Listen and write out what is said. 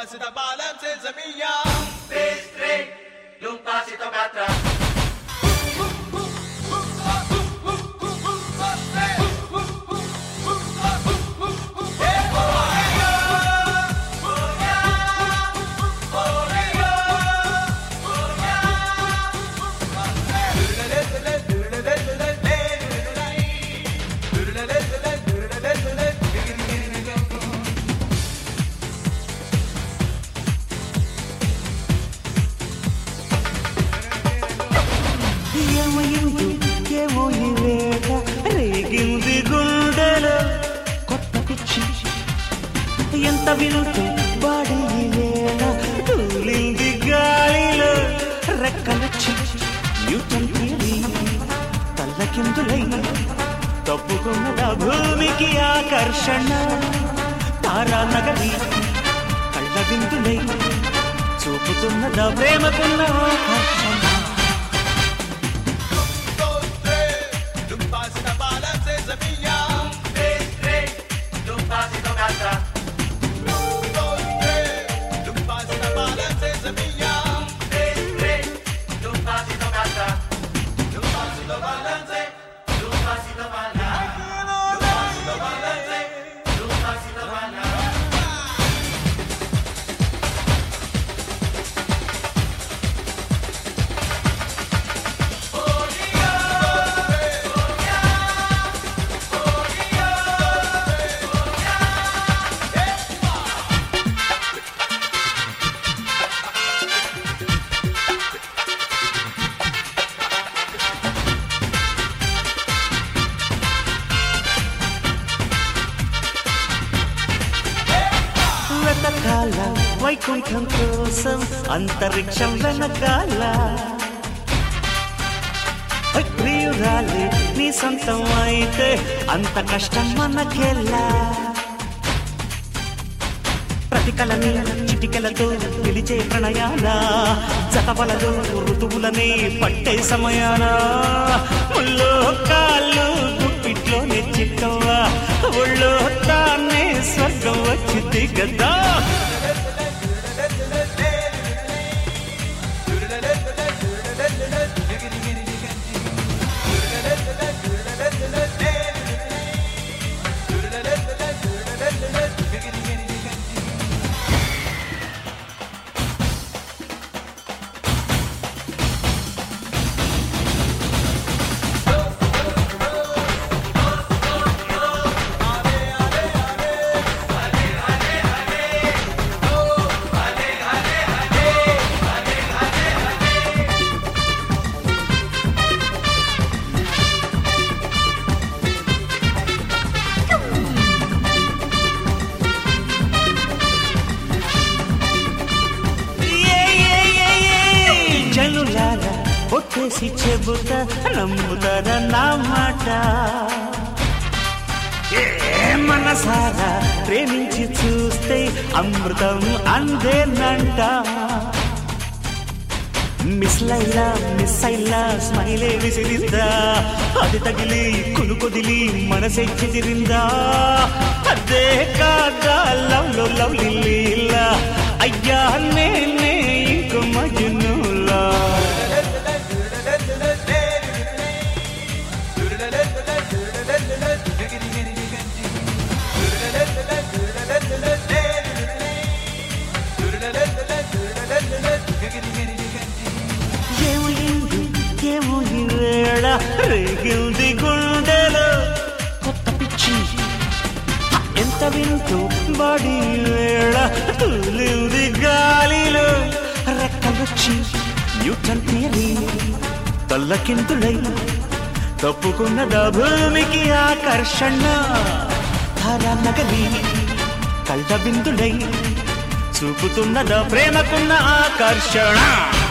pasito balam senza mia un pasito para atrás. ఏమయింది ఏమో ఈ వేళ రేగింది గుండెలో కొత్త పిచ్చి ఎంత వింటూ బాడి ఈ వేళ తూలింది గాలిలో రెక్కలొచ్చి న్యూటన్ థియరీ తల్లకిందులై తప్పుకున్నదా భూమికి ఆకర్షణ తారా నగరి కళ్ళ విందులై చూపుతున్నదా ప్రేమకున్న ఆకర్షణ un pasito balam senza mia un pasito para atrás. un pasito balam senza mia un pasito para atrás. Un pasito para adelante, un pasito para atrás. Un pasito para adelante, un pasito para atrás. వెనకాల వైకుంఠం కోసం అంతరిక్షం వెనకాల ఓయ్ ప్రియురాలి నీ సొంతం అయితే అంత కష్టం మనకెలా ప్రతికలని చిటికలతో పిలిచే ప్రణయాల జతవలలు ఋతువులనే పట్టే సమయాన ముల్లో కాళ్ళు గుప్పిట్లోనే చిక్కవ్వా ఒళ్ళో తానే స్వర్గం వచ్చింది గదా జనులారా ఒట్టేసి చెబుతా నమ్ముతారా నా మాట ఏ మనసారా ప్రేమించి చూస్తే అమృతం అందేనంట మిస్ లైలా మిస్ అయిలా స్మైలే విసిరిందా అది తగిలి కునుకొదిలి మనసే చెదిరిందా అదే కాదా లవ్ లో లవ్ లీలా అయ్యా నేనే ఇంకో మజునులా ఏమైంది ఏమో ఈ వేళ రేగింది గుండెలో కొత్త పిచ్చి ఎంత వింటూ బడి వేళ తూలింది గాలిలో రెక్కలొచ్చి న్యూటన్ థియరీ తల్లకింతులై తప్పుకున్నదా భూమికి ఆకర్షణ ధారా నగలి కళ్ళ బిందులై చూపుతున్నదా ప్రేమకున్న ఆకర్షణ